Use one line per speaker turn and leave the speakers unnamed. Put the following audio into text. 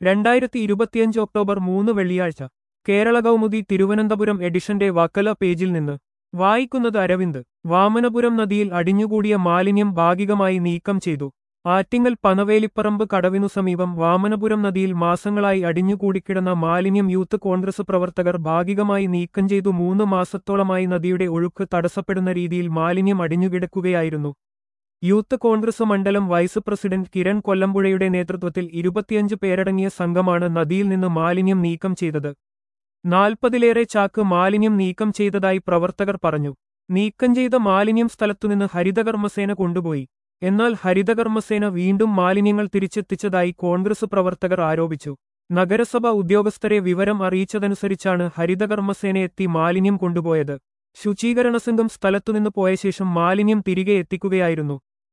രണ്ടായിരത്തി ഇരുപത്തിയഞ്ച് ഒക്ടോബർ മൂന്ന് വെള്ളിയാഴ്ച കേരള കൗമുദി തിരുവനന്തപുരം എഡിഷന്റെ വക്കല പേജിൽ നിന്ന് വായിക്കുന്നത് അരവിന്ദ് വാമനപുരം നദിയിൽ അടിഞ്ഞുകൂടിയ മാലിന്യം ഭാഗികമായി നീക്കം ചെയ്തു ആറ്റിങ്ങൽ പനവേലിപ്പറമ്പ് കടവിനു സമീപം വാമനപുരം നദിയിൽ മാസങ്ങളായി അടിഞ്ഞുകൂടിക്കിടന്ന മാലിന്യം യൂത്ത് കോൺഗ്രസ് പ്രവർത്തകർ ഭാഗികമായി നീക്കം ചെയ്തു മൂന്ന് മാസത്തോളമായി നദിയുടെ ഒഴുക്ക് തടസ്സപ്പെടുന്ന രീതിയിൽ മാലിന്യം അടിഞ്ഞുകിടക്കുകയായിരുന്നു യൂത്ത് കോൺഗ്രസ് മണ്ഡലം വൈസ് പ്രസിഡന്റ് കിരൺ കൊല്ലമ്പുഴയുടെ നേതൃത്വത്തിൽ ഇരുപത്തിയഞ്ച് പേരടങ്ങിയ സംഘമാണ് നദിയിൽ നിന്ന് മാലിന്യം നീക്കം ചെയ്തത് നാൽപ്പതിലേറെ ചാക്ക് മാലിന്യം നീക്കം ചെയ്തതായി പ്രവർത്തകർ പറഞ്ഞു നീക്കം ചെയ്ത മാലിന്യം സ്ഥലത്തുനിന്ന് ഹരിതകർമ്മസേന കൊണ്ടുപോയി എന്നാൽ ഹരിതകർമ്മസേന വീണ്ടും മാലിന്യങ്ങൾ തിരിച്ചെത്തിച്ചതായി കോൺഗ്രസ് പ്രവർത്തകർ ആരോപിച്ചു നഗരസഭ ഉദ്യോഗസ്ഥരെ വിവരം അറിയിച്ചതനുസരിച്ചാണ് ഹരിതകർമ്മസേന എത്തി മാലിന്യം കൊണ്ടുപോയത് ശുചീകരണ സംഘം സ്ഥലത്തുനിന്ന് പോയ ശേഷം മാലിന്യം തിരികെ എത്തിക്കുകയായിരുന്നു